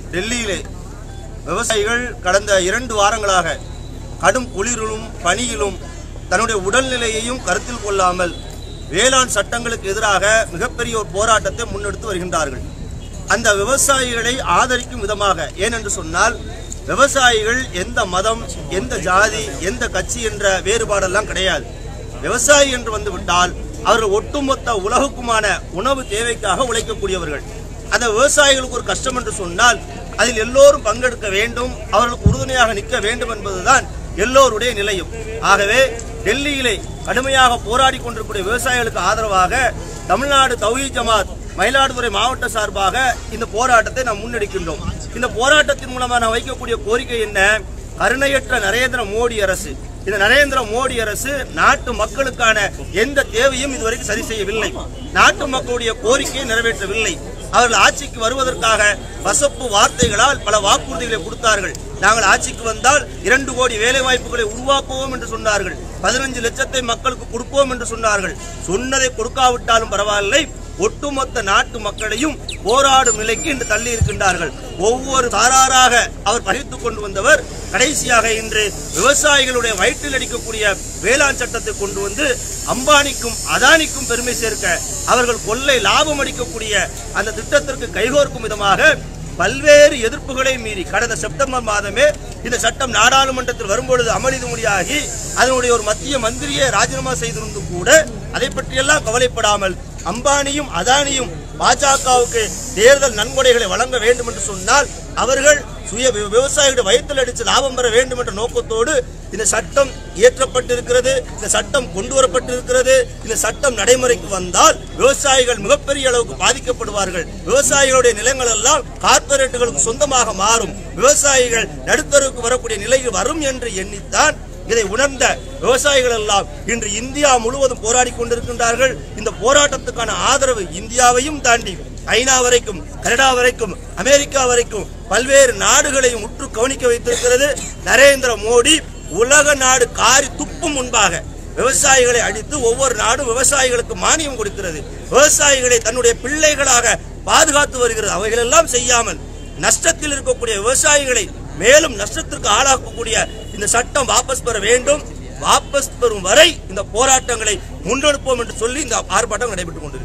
டெல்லியிலே விவசாயிகள் கடந்த இரண்டு வாரங்களாக கடும் குளிரிலும் பனியிலும் தன்னுடைய உடல்நிலையையும் கருத்தில் கொள்ளாமல் வேளாண் சட்டங்களுக்கு எதிராக மிகப்பெரிய ஒரு போராட்டத்தை முன்னெடுத்து வருகின்றார்கள் அந்த விவசாயிகளை ஆதரிக்கும் விதமாக ஏனென்று சொன்னால் விவசாயிகள் எந்த மதம் எந்த ஜாதி எந்த கட்சி என்ற வேறுபாடெல்லாம் கிடையாது விவசாயி என்று வந்துவிட்டால் அவர்கள் ஒட்டுமொத்த உலகுக்குமான உணவு தேவைக்காக உழைக்கக்கூடியவர்கள் அந்த விவசாயிகளுக்கு ஒரு கஷ்டம் என்று சொன்னால் அதில் எல்லோரும் பங்கெடுக்க வேண்டும் அவர்களுக்கு உறுதுணையாக நிற்க வேண்டும் என்பதுதான் எல்லோருடைய நிலையும் ஆகவே டெல்லியிலே கடுமையாக போராடி கொண்டிருக்கூடிய விவசாயிகளுக்கு ஆதரவாக தமிழ்நாடு தௌஹி ஜமாத் மயிலாடுதுறை மாவட்ட சார்பாக இந்த போராட்டத்தை நாம் முன்னெடுக்கின்றோம் இந்த போராட்டத்தின் மூலமாக நாம் வைக்கக்கூடிய கோரிக்கை என்ன கருணையற்ற நரேந்திர மோடி அரசு இந்த நரேந்திர மோடி அரசு நாட்டு மக்களுக்கான எந்த தேவையும் இதுவரைக்கும் சரி செய்யவில்லை நாட்டு மக்களுடைய கோரிக்கையை நிறைவேற்றவில்லை அவர்கள் ஆட்சிக்கு வருவதற்காக வசப்பு வார்த்தைகளால் பல வாக்குறுதிகளை கொடுத்தார்கள் நாங்கள் ஆட்சிக்கு வந்தால் இரண்டு கோடி வேலை வாய்ப்புகளை உருவாக்குவோம் என்று சொன்னார்கள் பதினஞ்சு லட்சத்தை மக்களுக்கு கொடுப்போம் என்று சொன்னார்கள் சொன்னதை கொடுக்காவிட்டாலும் பரவாயில்லை ஒட்டுமொத்த நாட்டு மக்களையும் போராடும் நிலைக்கு இன்று தள்ளி இருக்கின்றார்கள் ஒவ்வொரு சாராராக அவர் பகிர்ந்து கொண்டு வந்தவர் கடைசியாக இன்று விவசாயிகளுடைய வயிற்றில் அடிக்கக்கூடிய வேளாண் சட்டத்தை கொண்டு வந்து அம்பானிக்கும் அதானிக்கும் பெருமை சேர்க்க அவர்கள் கொள்ளை லாபம் அடிக்கக்கூடிய அந்த திட்டத்திற்கு கைகோர்க்கும் விதமாக பல்வேறு எதிர்ப்புகளை மீறி கடந்த செப்டம்பர் மாதமே இந்த சட்டம் நாடாளுமன்றத்தில் வரும்பொழுது அமளிது முடியாகி அதனுடைய ஒரு மத்திய மந்திரியை ராஜினாமா செய்திருந்தும் கூட அதை பற்றியெல்லாம் கவலைப்படாமல் அம்பானியும் அதானியும் பாஜகவுக்கு தேர்தல் நன்கொடைகளை வழங்க வேண்டும் என்று சொன்னால் அவர்கள் சுய வி- விவசாயிகளுடைய வயிற்றில் அடித்து லாபம் பெற வேண்டும் என்ற நோக்கத்தோடு இந்த சட்டம் இயற்றப்பட்டிருக்கிறது இந்த சட்டம் கொண்டு வரப்பட்டிருக்கிறது இந்த சட்டம் நடைமுறைக்கு வந்தால் விவசாயிகள் மிகப்பெரிய அளவுக்கு பாதிக்கப்படுவார்கள் விவசாயிகளுடைய நிலங்கள் எல்லாம் கார்ப்பரேட்டுகளுக்கு சொந்தமாக மாறும் விவசாயிகள் நடுத்தருவுக்கு வரக்கூடிய நிலையில் வரும் என்று எண்ணித்தான் இதை உணர்ந்த விவசாயிகள் எல்லாம் இன்று இந்தியா முழுவதும் போராடி கொண்டிருக்கின்றார்கள் இந்த போராட்டத்துக்கான ஆதரவு இந்தியாவையும் தாண்டி ஐநா வரைக்கும் கனடா வரைக்கும் அமெரிக்கா வரைக்கும் பல்வேறு நாடுகளையும் உற்று கவனிக்க வைத்திருக்கிறது நரேந்திர மோடி உலக நாடு காரி துப்பும் முன்பாக விவசாயிகளை அடித்து ஒவ்வொரு நாடும் விவசாயிகளுக்கு மானியம் கொடுக்கிறது விவசாயிகளை தன்னுடைய பிள்ளைகளாக பாதுகாத்து வருகிறது அவைகளெல்லாம் செய்யாமல் நஷ்டத்தில் இருக்கக்கூடிய விவசாயிகளை மேலும் நஷ்டத்திற்கு ஆளாக்கக்கூடிய இந்த சட்டம் வாபஸ் பெற வேண்டும் வாபஸ் பெறும் வரை இந்த போராட்டங்களை முன்னெடுப்போம் என்று சொல்லி இந்த ஆர்ப்பாட்டம் நடைபெற்றுக் கொண்டிருக்கிறது